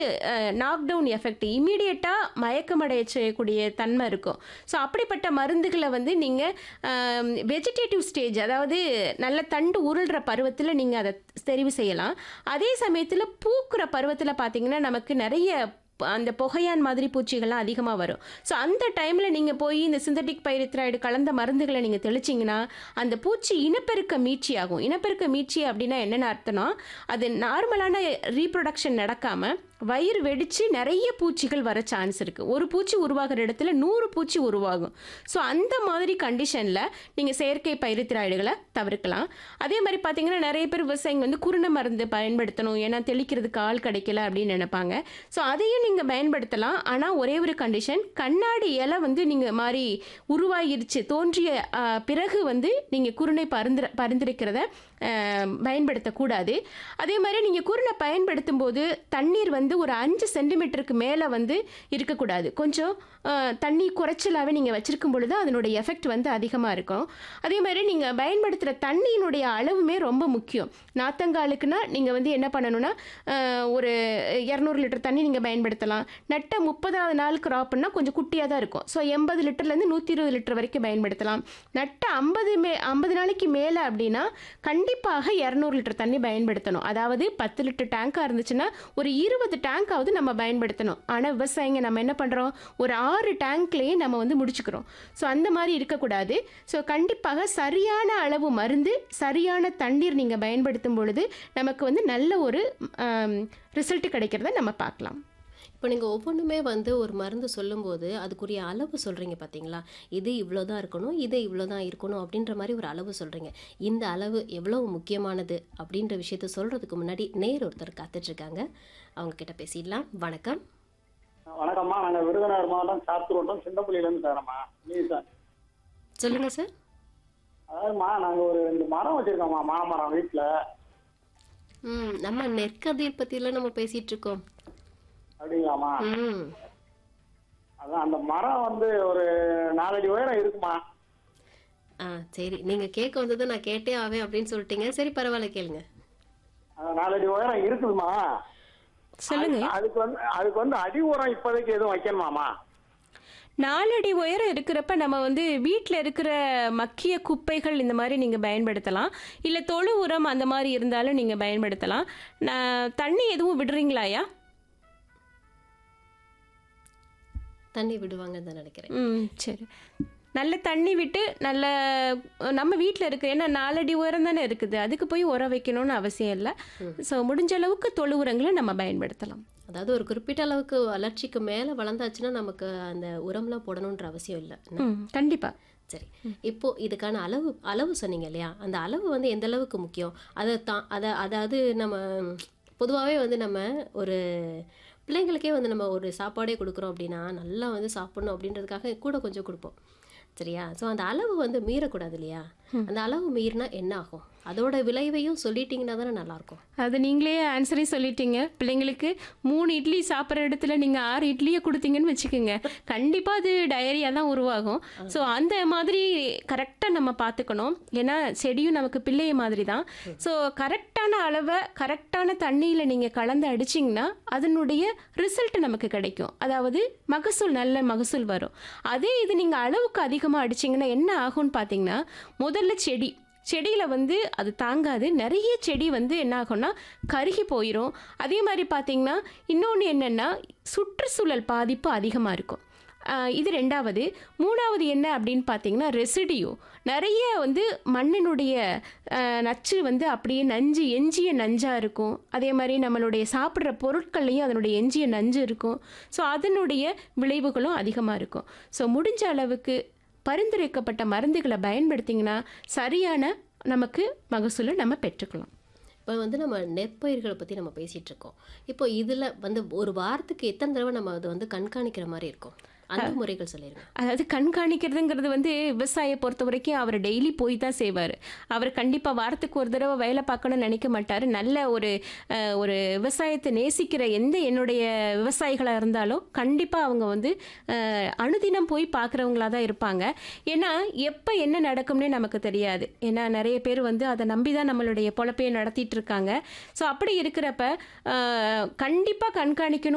knock down effect இமீடியட்டாக மயக்கமடைய செய்யக்கூடிய தன்மை இருக்கும் ஸோ அப்படிப்பட்ட மருந்துகளை வந்து நீங்கள் வெஜிடேட்டிவ் ஸ்டேஜ் அதாவது நல்ல தண்டு உருள்ற பருவத்தில் நீங்கள் அதை தெரிவு செய்யலாம் அதே சமயத்தில் பூக்குற பருவத்தில் பார்த்தீங்கன்னா நமக்கு நிறைய ப- அந்த புகையான் மாதிரி பூச்சிகள்லாம் அதிகமாக வரும் ஸோ அந்த டைமில் நீங்கள் போய் இந்த சிந்தட்டிக் பைரித்ராய்டு கலந்த மருந்துகளை நீங்கள் தெளிச்சிங்கன்னா அந்த பூச்சி இனப்பெருக்க மீட்சி ஆகும் இனப்பெருக்க மீட்சி அப்படின்னா என்னென்ன அர்த்தம்னா அது நார்மலான ரீப்ரொடக்ஷன் நடக்காமல் வயிறு வெடித்து நிறைய பூச்சிகள் வர சான்ஸ் இருக்குது ஒரு பூச்சி உருவாகிற இடத்துல நூறு பூச்சி உருவாகும் ஸோ அந்த மாதிரி கண்டிஷனில் நீங்கள் செயற்கை பயிரித்திராய்டுகளை தவிர்க்கலாம் அதே மாதிரி பார்த்தீங்கன்னா நிறைய பேர் விவசாயிங்க வந்து குருணை மருந்து பயன்படுத்தணும் ஏன்னா தெளிக்கிறதுக்கு ஆள் கிடைக்கல அப்படின்னு நினைப்பாங்க ஸோ அதையும் நீங்கள் பயன்படுத்தலாம் ஆனால் ஒரே ஒரு கண்டிஷன் கண்ணாடி இலை வந்து நீங்கள் மாதிரி உருவாகிருச்சு தோன்றிய ஆ, பிறகு வந்து நீங்கள் குருணை பரிந்துர பரிந்துரைக்கிறத ஆ, பயன்படுத்தக்கூடாது அதே மாதிரி நீங்கள் குருணை பயன்படுத்தும் போது தண்ணீர் வந்து ஒரு அஞ்சு சென்டிமீட்டருக்கு மேலே வந்து இருக்கக்கூடாது கொஞ்சம் ஆ, தண்ணி குறைச்சலாகவே நீங்கள் வச்சிருக்கும் பொழுது அதனுடைய எஃபெக்ட் வந்து அதிகமாக இருக்கும் அதே மாதிரி நீங்கள் பயன்படுத்துகிற தண்ணியினுடைய அளவுமே ரொம்ப முக்கியம் நாத்தங்காலுக்குன்னா நீங்கள் வந்து என்ன பண்ணணும்னா ஆ, ஒரு இரநூறு லிட்டர் தண்ணி நீங்கள் பயன்படுத்தலாம் நட்ட முப்பதாவது நாள் கிராப்னா கொஞ்சம் குட்டியாக தான் இருக்கும் ஸோ எண்பது லிட்டர்லேருந்து நூற்றி இருபது லிட்டர் வரைக்கும் பயன்படுத்தலாம் நட்ட ஐம்பது மே ஐம்பது நாளைக்கு மேலே அப்படின்னா கண்டிப்பாக இரநூறு லிட்டர் தண்ணி பயன்படுத்தணும் அதாவது பத்து லிட்டர் டேங்காக இருந்துச்சுன்னா ஒரு இருபது டேங்காவது நம்ம பயன்படுத்தணும் ஆனால் விவசாயிங்க நம்ம என்ன பண்ணுறோம் ஒரு ஆறு டேங்க்லேயே நம்ம வந்து முடிச்சுக்கிறோம் ஸோ அந்த மாதிரி இருக்கக்கூடாது ஸோ கண்டிப்பாக சரியான அளவு மருந்து சரியான தண்ணீர் நீங்கள் பயன்படுத்தும் பொழுது நமக்கு வந்து நல்ல ஒரு ரிசல்ட் கிடைக்கிறத நம்ம பார்க்கலாம் இப்போ நீங்கள் ஒவ்வொன்றுமே வந்து ஒரு மருந்து சொல்லும்போது அதுக்குரிய அளவு சொல்கிறீங்க பார்த்தீங்களா இது இவ்வளோ தான் இருக்கணும் இது இவ்வளோ தான் இருக்கணும் அப்படின்ற மாதிரி ஒரு அளவு சொல்கிறீங்க இந்த அளவு எவ்வளவு முக்கியமானது அப்படின்ற விஷயத்த சொல்கிறதுக்கு முன்னாடி நேர் ஒருத்தர் காத்துட்ருக்காங்க அவங்க கிட்ட பேசிடலாம் வணக்கம் வணக்கம்மா நாங்க விருதுநகர் மாவட்டம் சாத்தூர் வட்டம் சின்னப்பள்ளியிலேருந்து தரோம்மா நீ சார் சொல்லுங்கள் சார் அதாவதுமா நாங்க ஒரு ரெண்டு மரம் வச்சிருக்கோம்மா மாமரம் வீட்டுல ம் நம்ம நெற்கதிர் பற்றிலாம் நம்ம பேசிகிட்டு இருக்கோம் அப்படிங்களாம்மா ம் அதான் அந்த மரம் வந்து ஒரு நாலடி உயரம் இருக்குமா ஆ சரி நீங்கள் கேட்க வந்ததை நான் கேட்டே ஆவேன் அப்படின்னு சொல்லிட்டீங்க சரி பரவாயில்ல கேளுங்க அந்த நாலடி உயரம் இருக்குதுமா சொல்லுங்க அது- அதுக்கு வந்து அதுக்கு வந்து அடி உரம் இப்போதைக்கு எதுவும் வைக்கணுமாமா நாலடி உயரம் இருக்கிறப்ப நம்ம வந்து வீட்டில் இருக்கிற மக்கிய குப்பைகள் இந்த மாதிரி நீங்கள் பயன்படுத்தலாம் இல்லை தொழு உரம் அந்த மாதிரி இருந்தாலும் நீங்கள் பயன்படுத்தலாம் நான் தண்ணி எதுவும் விடுறீங்களாயா தண்ணி விடுவாங்கன்னு தான் நினைக்கிறேன் ம் சரி நல்ல தண்ணி விட்டு நல்ல நம்ம வீட்டில் இருக்கிற ஏன்னா நாலடி உயரம் தானே இருக்குது அதுக்கு போய் உரம் வைக்கணும்னு அவசியம் இல்லை ஸோ முடிஞ்ச அளவுக்கு தொழு உரங்களை நம்ம பயன்படுத்தலாம் அதாவது ஒரு குறிப்பிட்ட அளவுக்கு வளர்ச்சிக்கு மேலே வளர்ந்தாச்சுன்னா நமக்கு அந்த உரம்லாம் போடணுன்ற அவசியம் இல்லை ம் கண்டிப்பாக சரி இப்போ இதுக்கான அளவு அளவு சொன்னீங்க இல்லையா அந்த அளவு வந்து எந்த அளவுக்கு முக்கியம் அதை தான் அதை அதாவது நம்ம பொதுவாகவே வந்து நம்ம ஒரு பிள்ளைங்களுக்கே வந்து நம்ம ஒரு சாப்பாடே கொடுக்குறோம் அப்படின்னா நல்லா வந்து சாப்பிடணும் அப்படின்றதுக்காக கூட கொஞ்சம் கொடுப்போம் சரியா ஸோ அந்த அளவு வந்து மீறக்கூடாது இல்லையா அந்த அளவு மீறினா என்ன ஆகும் அதோட விளைவையும் சொல்லிட்டீங்கன்னா தானே நல்லாயிருக்கும் அது நீங்களே ஆன்சரே சொல்லிட்டீங்க பிள்ளைங்களுக்கு மூணு இட்லி சாப்பிட்ற இடத்துல நீங்கள் ஆறு இட்லியை கொடுத்தீங்கன்னு வச்சுக்கோங்க கண்டிப்பாக அது டயரியா தான் உருவாகும் ஸோ அந்த மாதிரி கரெக்டாக நம்ம பார்த்துக்கணும் ஏன்னா செடியும் நமக்கு பிள்ளைய மாதிரி தான் ஸோ கரெக்டான அளவை கரெக்டான தண்ணியில் நீங்கள் கலந்து அடிச்சிங்கன்னா அதனுடைய ரிசல்ட் நமக்கு கிடைக்கும் அதாவது மகசூல் நல்ல மகசூல் வரும் அதே இது நீங்கள் அளவுக்கு அதிகமாக அடிச்சிங்கன்னா என்ன ஆகும்னு பார்த்தீங்கன்னா முதல்ல செடி செடியில் வந்து அது தாங்காது நிறைய செடி வந்து என்ன ஆகும்னா கருகி போயிடும் அதே மாதிரி பார்த்தீங்கன்னா இன்னொன்று என்னென்னா சுற்றுச்சூழல் பாதிப்பு அதிகமாக இருக்கும் ஆஹ் இது ரெண்டாவது மூணாவது என்ன அப்படின்னு பார்த்தீங்கன்னா ரெசிடியூ நிறைய வந்து மண்ணினுடைய ஆஹ் நச்சு வந்து அப்படியே நஞ்சு எஞ்சிய நஞ்சாக இருக்கும் அதே மாதிரி நம்மளுடைய சாப்பிட்ற பொருட்கள்லையும் அதனுடைய எஞ்சிய நஞ்சு இருக்கும் ஸோ அதனுடைய விளைவுகளும் அதிகமாக இருக்கும் ஸோ முடிஞ்ச அளவுக்கு பரிந்துரைக்கப்பட்ட மருந்துகளை பயன்படுத்திங்கன்னா சரியான நமக்கு மகசூலை நம்ம பெற்றுக்கலாம் இப்போ வந்து நம்ம நெற்பயிர்களை பற்றி நம்ம பேசிகிட்டு இருக்கோம் இப்போ இதில் வந்து ஒரு வாரத்துக்கு எத்தனை தடவை நம்ம அதை வந்து கண்காணிக்கிற மாதிரி இருக்கும் அந்த முறைகள் சொல்லிடுங்க அதாவது கண்காணிக்கிறதுங்கிறது வந்து விவசாயியை பொறுத்த வரைக்கும் அவர் டெய்லி போய் தான் செய்வார் அவர் கண்டிப்பாக வாரத்துக்கு ஒரு தடவை வேலை பார்க்கணும்னு நினைக்க மாட்டார் நல்ல ஒரு அஹ், ஒரு விவசாயத்தை நேசிக்கிற எந்த என்னுடைய விவசாயிகளாக இருந்தாலும் கண்டிப்பாக அவங்க வந்து அஹ், அனுதினம் போய் பார்க்குறவங்களா தான் இருப்பாங்க ஏன்னா எப்போ என்ன நடக்கும்னே நமக்கு தெரியாது ஏன்னா நிறைய பேர் வந்து அதை நம்பி தான் நம்மளுடைய பொழப்பையை நடத்திட்டு இருக்காங்க ஸோ அப்படி இருக்கிறப்ப கண்டிப்பாக கண்காணிக்கணும்